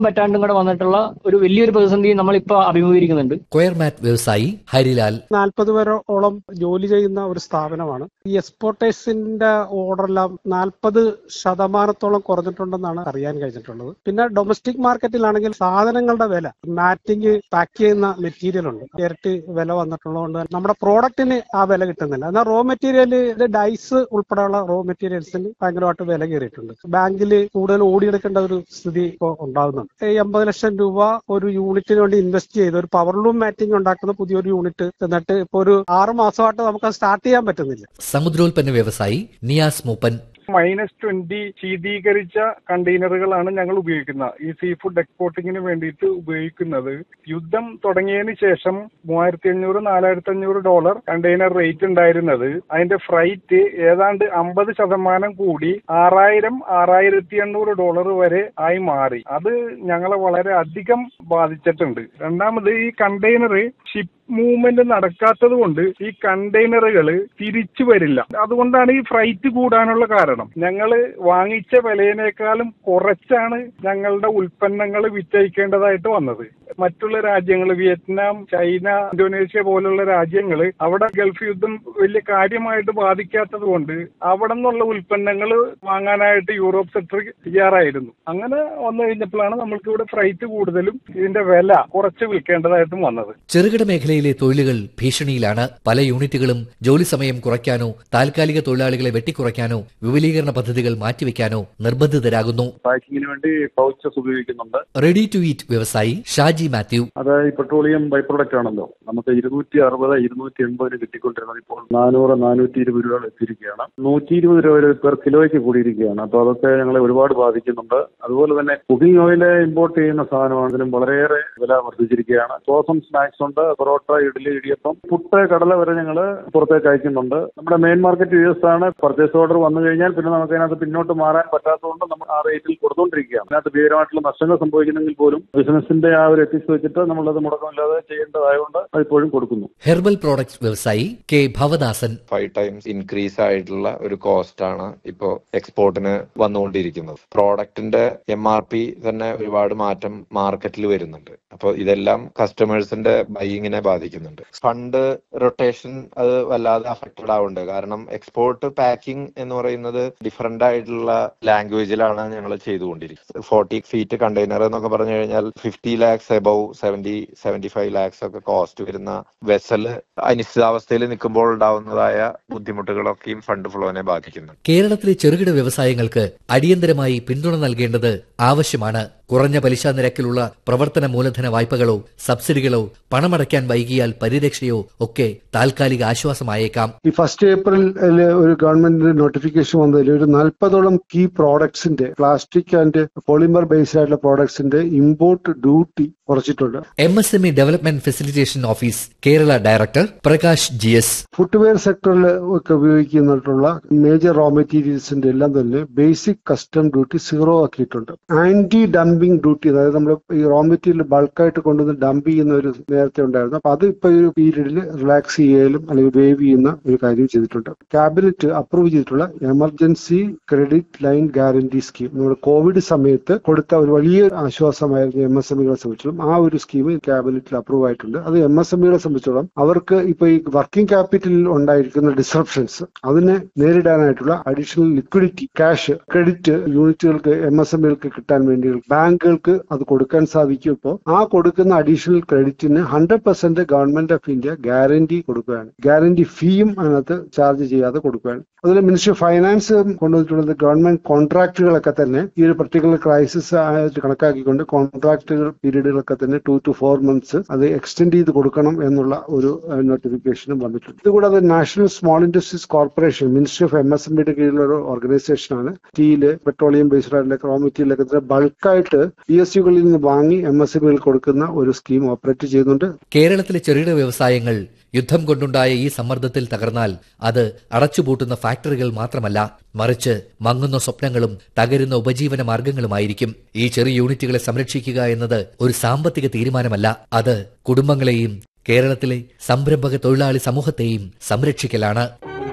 പറ്റാണ്ടും കൂടെ വന്നിട്ടുള്ള ഒരു വലിയൊരു പ്രതിസന്ധി നമ്മളിപ്പോ അഭിമുഖീകരിക്കുന്നുണ്ട് കൊയർമാറ്റ് വ്യവസായി ഹരിലാൽ നാൽപ്പത് പേരോളം ജോലി ചെയ്യുന്ന ഒരു സ്ഥാപനമാണ് ഈ എക്സ്പോർട്ടേഴ്സിന്റെ ഓർഡറെല്ലാം നാൽപ്പത് ശതമാനത്തോളം കുറഞ്ഞിട്ടുണ്ടെന്നാണ് അറിയാൻ കഴിഞ്ഞിട്ടുള്ളത് പിന്നെ ഡൊമസ്റ്റിക് മാർക്കറ്റിലാണെങ്കിൽ സാധനങ്ങളുടെ വില മാറ്റിങ് പാക്ക് ചെയ്യുന്ന മെറ്റീരിയൽ ഉണ്ട് ഇരട്ടി വില വന്നിട്ടുള്ളതുകൊണ്ട് നമ്മുടെ പ്രോഡക്റ്റിന് ആ വില കിട്ടുന്നില്ല എന്നാൽ റോ മെറ്റീരിയൽ ഇത് ഡൈസ് ഉൾപ്പെടെയുള്ള റോ മെറ്റീരിയൽസിന് ഭയങ്കരമായിട്ട് വില കയറിയിട്ടുണ്ട് ബാങ്കിൽ കൂടുതൽ ഓടിയെടുക്കേണ്ട ഒരു സ്ഥിതി ഇപ്പോൾ ഉണ്ടാകുന്നുണ്ട് ഈ എൺപത് ലക്ഷം രൂപ ഒരു യൂണിറ്റിന് വേണ്ടി ഇൻവെസ്റ്റ് ചെയ്ത് ഒരു പവർ ലൂം മാറ്റിംഗ് ഉണ്ടാക്കുന്ന പുതിയൊരു യൂണിറ്റ് എന്നിട്ട് ഇപ്പൊ ഒരു ആറ് മാസമായിട്ട് നമുക്ക് അത് സ്റ്റാർട്ട് ചെയ്യാൻ പറ്റുന്നില്ല സമുദ്രോൽപ്പന്ന വ്യവസായി നിയാസ് മൂപ്പൻ മൈനസ് ട്വന്റി ശീതീകരിച്ച കണ്ടെയ്നറുകളാണ് ഞങ്ങൾ ഉപയോഗിക്കുന്നത് ഈ സീ ഫുഡ് എക്സ്പോർട്ടിങ്ങിന് വേണ്ടിയിട്ട് ഉപയോഗിക്കുന്നത് യുദ്ധം തുടങ്ങിയതിന് ശേഷം മൂവായിരത്തി അഞ്ഞൂറ് നാലായിരത്തി അഞ്ഞൂറ് ഡോളർ കണ്ടെയ്നർ റേറ്റ് ഉണ്ടായിരുന്നത് അതിന്റെ ഫ്രൈറ്റ് ഏതാണ്ട് അമ്പത് ശതമാനം കൂടി ആറായിരം ആറായിരത്തി എണ്ണൂറ് ഡോളർ വരെ ആയി മാറി അത് ഞങ്ങളെ വളരെ അധികം ബാധിച്ചിട്ടുണ്ട് രണ്ടാമത് ഈ കണ്ടെയ്നർ ഷിപ്പ് മൂവ്മെന്റ് നടക്കാത്തത് കൊണ്ട് ഈ കണ്ടെയ്നറുകൾ തിരിച്ചു വരില്ല അതുകൊണ്ടാണ് ഈ ഫ്രൈറ്റ് കൂടാനുള്ള കാരണം ഞങ്ങൾ വാങ്ങിച്ച വിലയിനേക്കാളും കുറച്ചാണ് ഞങ്ങളുടെ ഉൽപ്പന്നങ്ങൾ വിറ്റഴിക്കേണ്ടതായിട്ട് വന്നത് മറ്റുള്ള രാജ്യങ്ങൾ വിയറ്റ്നാം ചൈന ഇന്തോനേഷ്യ പോലുള്ള രാജ്യങ്ങൾ അവിടെ ഗൾഫ് യുദ്ധം വലിയ കാര്യമായിട്ട് ബാധിക്കാത്തത് കൊണ്ട് അവിടെ നിന്നുള്ള ഉൽപ്പന്നങ്ങൾ വാങ്ങാനായിട്ട് യൂറോപ്പ് സെക്ടർ തയ്യാറായിരുന്നു അങ്ങനെ വന്നു കഴിഞ്ഞപ്പോഴാണ് നമ്മൾക്ക് ഇവിടെ ഫ്രൈറ്റ് കൂടുതലും ഇതിന്റെ വില കുറച്ച് വിൽക്കേണ്ടതായിട്ടും വന്നത് ചെറുകിട മേഖലയിലെ തൊഴിലുകൾ ഭീഷണിയിലാണ് പല യൂണിറ്റുകളും ജോലി സമയം കുറയ്ക്കാനോ താൽക്കാലിക തൊഴിലാളികളെ വെട്ടിക്കുറയ്ക്കാനോ വിപുലീകരണ പദ്ധതികൾ മാറ്റിവെക്കാനോ നിർബന്ധിതരാകുന്നു പാക്കിങ്ങിന് വേണ്ടി പൗച്ചസ് ഉപയോഗിക്കുന്നുണ്ട് റെഡി ടു ഈറ്റ് വ്യവസായി ഷാജി മാത്യു അത് ഈ പെട്രോളിയം ബൈ പ്രൊഡക്റ്റ് ആണല്ലോ നമുക്ക് ഇരുന്നൂറ്റി അറുപത് ഇരുന്നൂറ്റി എൺപതിന് കിട്ടിക്കൊണ്ടിരുന്നത് ഇപ്പോൾ നാനൂറ് നാനൂറ്റി ഇരുപത് രൂപ എത്തിയിരിക്കുകയാണ് നൂറ്റി ഇരുപത് രൂപ വരെ പെർ കിലോയ്ക്ക് കൂടിയിരിക്കുകയാണ് അപ്പോൾ അതൊക്കെ ഞങ്ങളെ ഒരുപാട് ബാധിക്കുന്നുണ്ട് അതുപോലെ തന്നെ കുക്കിംഗ് ഓയിൽ ഇമ്പോർട്ട് ചെയ്യുന്ന സാധനമാണെങ്കിലും വളരെയേറെ വില വർദ്ധിച്ചിരിക്കുകയാണ് സോസും സ്നാക്സ് ഉണ്ട് പൊറോട്ട ഇഡ്ഡലി ഇടിയപ്പം പുട്ട് കടല വരെ ഞങ്ങൾ പുറത്തേക്ക് അയക്കുന്നുണ്ട് നമ്മുടെ മെയിൻ മാർക്കറ്റ് യു എസ് ആണ് പർച്ചേസ് ഓർഡർ വന്നു കഴിഞ്ഞാൽ പിന്നെ നമുക്ക് അതിനകത്ത് പിന്നോട്ട് മാറാൻ പറ്റാത്തതുകൊണ്ട് നമ്മൾ ആ റേറ്റിൽ കൊടുത്തുകൊണ്ടിരിക്കുകയാണ് അതിനകത്ത് ഭീകരമായിട്ടുള്ള നഷ്ടങ്ങൾ സംഭവിക്കുന്നെങ്കിൽ പോലും ബിസിനസിന്റെ ആ ഒരു എത്തിക്സ് വെച്ചിട്ട് നമ്മളത് മുടക്കമില്ലാതെ ചെയ്യേണ്ടതായതുകൊണ്ട് അത് ഇപ്പോഴും കൊടുക്കുന്നു ഹെർബൽ പ്രോഡക്ട്സ് വ്യവസായി K Bhavadasan five times increase ആയിട്ടുള്ള ഒരു കോസ്റ്റ് ആണ് ഇപ്പോ എക്സ്പോർട്ടിന് വന്നുകൊണ്ടിരിക്കുന്നത് പ്രോഡക്റ്റിന്റെ എം ആർ പി തന്നെ ഒരുപാട് മാറ്റം മാർക്കറ്റിൽ വരുന്നുണ്ട് അപ്പോൾ ഇതെല്ലാം കസ്റ്റമേഴ്സിന്റെ ബൈയിങ്ങിനെ ബാധിക്കുന്നുണ്ട് ഫണ്ട് റൊട്ടേഷൻ അത് വല്ലാതെ അഫക്റ്റഡ് ആവുന്നുണ്ട് കാരണം എക്സ്പോർട്ട് പാക്കിംഗ് എന്ന് പറയുന്നത് ഡിഫറെന്റ് ആയിട്ടുള്ള ലാംഗ്വേജിലാണ് ഞങ്ങൾ ചെയ്തുകൊണ്ടിരിക്കുന്നത് ഫോർട്ടി ഫീറ്റ് കണ്ടെയ്നർ എന്നൊക്കെ പറഞ്ഞു കഴിഞ്ഞാൽ fifty lakhs above seventy seventy five lakhs ഒക്കെ കോസ്റ്റ് വരുന്ന വെസല് അനിശ്ചിതാവസ്ഥയിൽ നിൽക്കുമ്പോൾ ഉണ്ടാവുന്നതായ ബുദ്ധിമുട്ടുകളൊക്കെയും ഫണ്ട് ഫ്ലോനെ ബാധിക്കുന്നു കേരളത്തിലെ ചെറുകിട വ്യവസായങ്ങൾക്ക് അടിയന്തരമായി പിന്തുണ നൽകേണ്ടത് ആവശ്യമാണ് കുറഞ്ഞ പലിശ നിരക്കിലുള്ള പ്രവർത്തന മൂലധന വായ്പകളോ സബ്സിഡികളോ പണമടയ്ക്കാൻ വൈകിയാൽ പരിരക്ഷയോ ഒക്കെ താൽക്കാലിക ആശ്വാസമായേക്കാം ഈ ഫസ്റ്റ് ഏപ്രിലിൽ ഒരു ഗവൺമെന്റിന്റെ നോട്ടിഫിക്കേഷൻ വന്നതിൽ ഒരു നാൽപ്പതോളം കീ പ്രോഡക്ട്സിന്റെ പ്ലാസ്റ്റിക് ആൻഡ് പോളിമർ ബേസ്ഡ് ആയിട്ടുള്ള പ്രോഡക്ട്സിന്റെ ഇമ്പോർട്ട് ഡ്യൂട്ടി കുറച്ചിട്ടുണ്ട് M S M E development facilitation office Kerala director Prakash G S footwear സെക്ടറിൽ ഒക്കെ ഉപയോഗിക്കുന്നിട്ടുള്ള മേജർ റോ മെറ്റീരിയൽസിന്റെ എല്ലാം തന്നെ ബേസിക് കസ്റ്റം ഡ്യൂട്ടി സീറോ ആക്കിയിട്ടുണ്ട് ആന്റി ഡംപിംഗ് ഡ്യൂട്ടി അതായത് നമ്മൾ ഈ റോ മെറ്റീരിയൽ ബൾക്കായിട്ട് കൊണ്ടുവന്ന് ഡംപ് ചെയ്യുന്ന ഒരു നേരത്തെ ഉണ്ടായിരുന്നു അപ്പൊ അത് ഇപ്പൊ ഈ പീരീഡിൽ റിലാക്സ് ചെയ്യലും അല്ലെങ്കിൽ വേവ് ചെയ്യുന്ന ഒരു കാര്യം ചെയ്തിട്ടുണ്ട് ക്യാബിനറ്റ് അപ്രൂവ് ചെയ്തിട്ടുള്ള emergency credit line guarantee scheme നമ്മുടെ കോവിഡ് സമയത്ത് കൊടുത്ത ഒരു വലിയ ആശ്വാസമായിരുന്നു എം എസ് എം ഇകളെ സംബന്ധിച്ചിടത്തോളം ആ ഒരു സ്കീം ക്യാബിനറ്റിൽ അപ്രൂവ് ആയിട്ടുണ്ട് അത് എം എസ് എം ഇകളെ സംബന്ധിച്ചിടത്തോളം അവർക്ക് ഇപ്പൊ ഈ വർക്കിംഗ് ക്യാപിറ്റലിൽ ഉണ്ടായിരിക്കുന്ന ഡിസ്റപ്ഷൻസ് അതിനെ നേരിടാനായിട്ടുള്ള അഡീഷണൽ ലിക്വിഡിറ്റി ക്യാഷ് ക്രെഡിറ്റ് യൂണിറ്റുകൾക്ക് എം എസ് എം ഇകൾക്ക് കിട്ടാൻ വേണ്ടി ബാങ്കുകൾക്ക് അത് കൊടുക്കാൻ സാധിക്കും ഇപ്പോൾ ആ കൊടുക്കുന്ന അഡീഷണൽ ക്രെഡിറ്റിന് hundred percent government of India guarantee കൊടുക്കുകയാണ് ഗ്യാരണ്ടി ഫീയും അതിനകത്ത് ചാർജ് ചെയ്യാതെ കൊടുക്കുകയാണ് അതുപോലെ മിനിസ്ട്രി ഓഫ് ഫൈനാൻസ് കൊണ്ടുവന്നിട്ടുള്ളത് ഗവൺമെന്റ് കോൺട്രാക്ടുകളൊക്കെ തന്നെ ഈ ഒരു പർട്ടിക്കുലർ ക്രൈസിസ് ആയിട്ട് കണക്കാക്കിക്കൊണ്ട് കോൺട്രാക്ടുകൾ പീരീഡുകളൊക്കെ തന്നെ ടു ടു ഫോർ മന്ത്സ് അത് എക്സ്റ്റെൻഡ് ചെയ്ത് കൊടുക്കണം എന്നുള്ള ഒരു നോട്ടിഫിക്കേഷനും വന്നിട്ടുണ്ട് ഇതുകൂടാതെ national small industries corporation ministry of M S M ബിയുടെ കീഴിലുള്ള ഒരു ഓർഗനൈസേഷനാണ് സ്റ്റീല് പെട്രോളിയം ബേസ്ഡ് ആയിട്ടുള്ള റോ മെറ്റീരിയലൊക്കെ തന്നെ ബൾക്കായിട്ട് പി എസ് യുകളിൽ നിന്ന് വാങ്ങി എം എസ് എം കൊടുക്കുന്ന ഒരു സ്കീം ഓപ്പറേറ്റ് ചെയ്യുന്നുണ്ട് കേരളത്തിലെ ചെറുകിട വ്യവസായങ്ങൾ യുദ്ധം കൊണ്ടുണ്ടായ ഈ സമ്മർദ്ദത്തിൽ തകർന്നാൽ അത് അടച്ചുപൂട്ടുന്ന ഫാക്ടറികൾ മാത്രമല്ല മറിച്ച് മങ്ങുന്ന സ്വപ്നങ്ങളും തകരുന്ന ഉപജീവന മാർഗങ്ങളുമായിരിക്കും ഈ ചെറിയ യൂണിറ്റുകളെ സംരക്ഷിക്കുക എന്നത് ഒരു സാമ്പത്തിക തീരുമാനമല്ല അത് കുടുംബങ്ങളെയും കേരളത്തിലെ സംരംഭക തൊഴിലാളി സമൂഹത്തെയും സംരക്ഷിക്കലാണ്